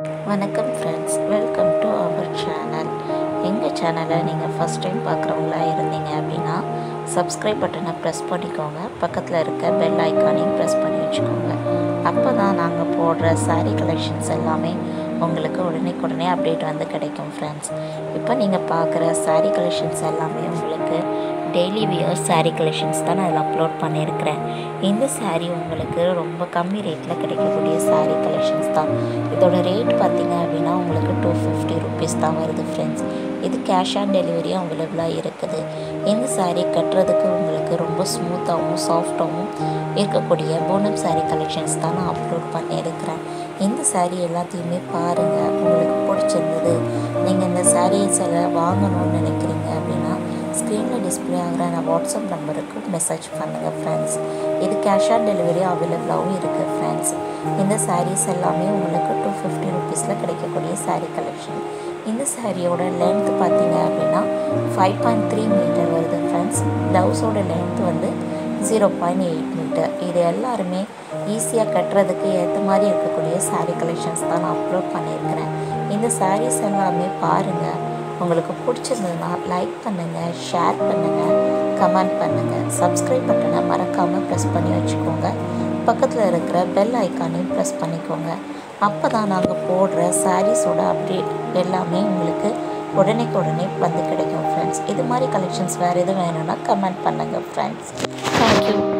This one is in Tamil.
வணக்கம் friends welcome to our channel எங்கள் சேனலை நீங்கள் ஃபஸ்ட் டைம் பார்க்குறவங்களா இருந்தீங்க அப்படின்னா சப்ஸ்கிரைப் பட்டனை ப்ரெஸ் பண்ணிக்கோங்க பக்கத்தில் இருக்க பெல் ஐக்கானையும் ப்ரெஸ் பண்ணி வச்சுக்கோங்க அப்போ தான் நாங்கள் போடுற saree கலெக்ஷன்ஸ் எல்லாமே உங்களுக்கு உடனே அப்டேட் வந்து கிடைக்கும் ஃப்ரெண்ட்ஸ் இப்போ நீங்கள் பார்க்குற saree கலெக்ஷன்ஸ் எல்லாமே உங்களுக்கு டெய்லி வியர் saree கலெக்ஷன்ஸ் தான் நான் அதில் அப்லோட் பண்ணியிருக்கிறேன் இந்த saree உங்களுக்கு ரொம்ப கம்மி ரேட்டில் கிடைக்கக்கூடிய saree கலெக்ஷன்ஸ் தான் இதோட ரேட் பார்த்தீங்க அப்படின்னா உங்களுக்கு டூ ஃபிஃப்டி ருபீஸ் தான் வருது ஃப்ரெண்ட்ஸ் இது கேஷ் ஆன் டெலிவரியும் அவைலபிளாக இருக்குது இந்த saree கட்டுறதுக்கு உங்களுக்கு ரொம்ப ஸ்மூத்தாகவும் சாஃப்டாகவும் இருக்கக்கூடிய பூனம் saree கலெக்ஷன்ஸ் தான் நான் அப்லோட் பண்ணியிருக்கிறேன் இந்த saree எல்லாத்தையுமே பாருங்கள் உங்களுக்கு பிடிச்சிருந்தது நீங்கள் இந்த sarees எல்லாம் வாங்கணும்னு நினைக்கிறீங்க அப்படின்னா ஸ்க்ரீனில் டிஸ்பிளே ஆகிற நான் வாட்ஸ்அப் நம்பருக்கு மெசேஜ் பண்ணுங்கள் ஃப்ரெண்ட்ஸ் இது கேஷ் ஆன் டெலிவரி அவைலபிளாகவும் இருக்குது ஃப்ரெண்ட்ஸ் இந்த sarees எல்லாமே உங்களுக்கு டூ ஃபிஃப்டி ருபீஸில் கிடைக்கக்கூடிய saree கலெக்ஷன் இந்த சாரியோட லென்த் பார்த்தீங்க அப்படின்னா ஃபைவ் பாயிண்ட் த்ரீ மீட்டர் வருது ஃப்ரெண்ட்ஸ் ப்ளவுஸோட லென்த் வந்து ஜீரோ பாயிண்ட் எயிட் மீட்டர் இது எல்லாருமே ஈஸியாக கட்டுறதுக்கு ஏற்ற மாதிரி இருக்கக்கூடிய saree கலெக்ஷன்ஸ் தான் நான் அப்லோட் பண்ணியிருக்கிறேன் இந்த sarees எல்லாமே பாருங்கள் உங்களுக்கு பிடிச்சிருந்ததுன்னா லைக் பண்ணுங்கள் ஷேர் பண்ணுங்கள் கமெண்ட் பண்ணுங்கள் சப்ஸ்கிரைப் பட்டனை மறக்காமல் ப்ரெஸ் பண்ணி வச்சுக்கோங்க பக்கத்தில் இருக்கிற பெல் ஐக்கானையும் ப்ரெஸ் பண்ணிக்கோங்க அப்போ தான் நாங்கள் போடுற சாரீஸோட அப்டேட் எல்லாமே உங்களுக்கு உடனே உடனே வந்து கிடைக்கும் ஃப்ரெண்ட்ஸ் இது மாதிரி கலெக்ஷன்ஸ் வேறு எதுவும் வேணும்னா கமெண்ட் பண்ணுங்கள் ஃப்ரெண்ட்ஸ் தேங்க்யூ